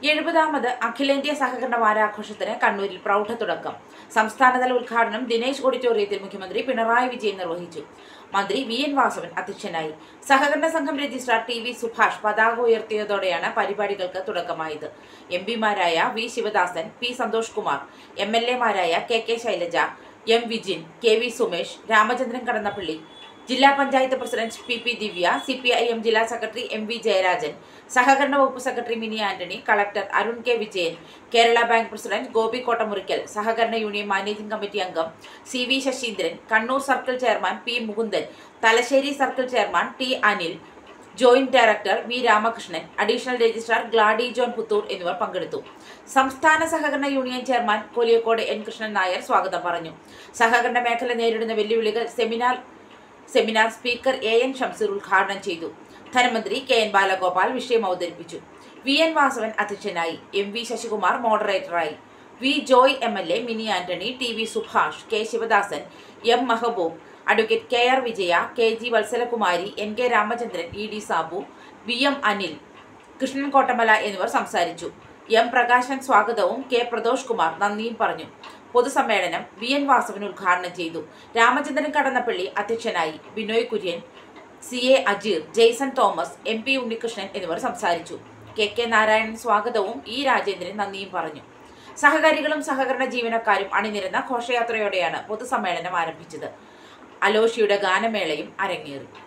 എഴുപതാമത് അഖിലേന്ത്യാ സഹകരണ വാരാഘോഷത്തിന് കണ്ണൂരിൽ പ്രൗഢ തുടക്കം സംസ്ഥാനതല ഉദ്ഘാടനം ദിനേശ് ഓഡിറ്റോറിയത്തിൽ മുഖ്യമന്ത്രി പിണറായി വിജയൻ നിർവഹിച്ചു മന്ത്രി വി എൻ വാസവൻ അധ്യക്ഷനായി സഹകരണ സംഘം രജിസ്ട്രാർ ടി വി സുഭാഷ് പതാക ഉയർത്തിയതോടെയാണ് പരിപാടികൾക്ക് തുടക്കമായത് എം പിമാരായ V Sivadasan P Santhosh Kumar M L എമാരായ K K Shailaja M Vijin K V Sumesh Ramachandran Kadannappally ജില്ലാ panchayat president P P Divya C P I M ജില്ലാ സെക്രട്ടറി എം വി ജയരാജൻ സഹകരണ വകുപ്പ് secretary Mini Antony collector Arun K Vijayan Kerala bank president Gopi Kottamurickal സഹകരണ യൂണിയൻ മാനേജിംഗ് കമ്മിറ്റി അംഗം C V Sasheendran Kannur circle chairman P Mukundan Thalassery circle chairman T Anil joint director V Ramakrishnan additional registrar Glady John Puthur എന്നിവർ പങ്കെടുത്തു സംസ്ഥാന സഹകരണ union chairman Koliyakode N Krishnan Nair സ്വാഗതം പറഞ്ഞു സഹകരണ മേഖല നേരിടുന്ന വെല്ലുവിളികൾ seminar seminar speaker A N Shamseer ഉദ്ഘാടനം ചെയ്തു ധനമന്ത്രി കെ എൻ ബാലഗോപാൽ വിഷയം അവതരിപ്പിച്ചു വി എൻ വാസവൻ അധ്യക്ഷനായി എം വി ശശികുമാർ മോഡറേറ്ററായി V Joy M L A Mini Antony T V Subhash K Sivadasan M Mehboob advocate K R Vijaya K G Vatsalakumari N K Ramachandran E D Sabu V M Anil Krishnan Kottamala എന്നിവർ സംസാരിച്ചു M Prakashan സ്വാഗതവും കെ പ്രദോഷ് കുമാർ നന്ദിയും പറഞ്ഞു പൊതുസമ്മേളനം വി എൻ വാസവൻ ഉദ്ഘാടനം ചെയ്തു രാമചന്ദ്രൻ കടന്നപ്പള്ളി അധ്യക്ഷനായി Binoy Kurian C A Ajeer Jaison Thomas M P Unnikrishnan എന്നിവർ സംസാരിച്ചു കെ കെ നാരായണൻ സ്വാഗതവും ഇ രാജേന്ദ്രൻ നന്ദിയും പറഞ്ഞു സഹകാരികളും സഹകരണ ജീവനക്കാരും അണിനിരന്ന ഘോഷയാത്രയോടെയാണ് പൊതുസമ്മേളനം ആരംഭിച്ചത് അലോഷിയുടെ ഗാനമേളയും അരങ്ങേറി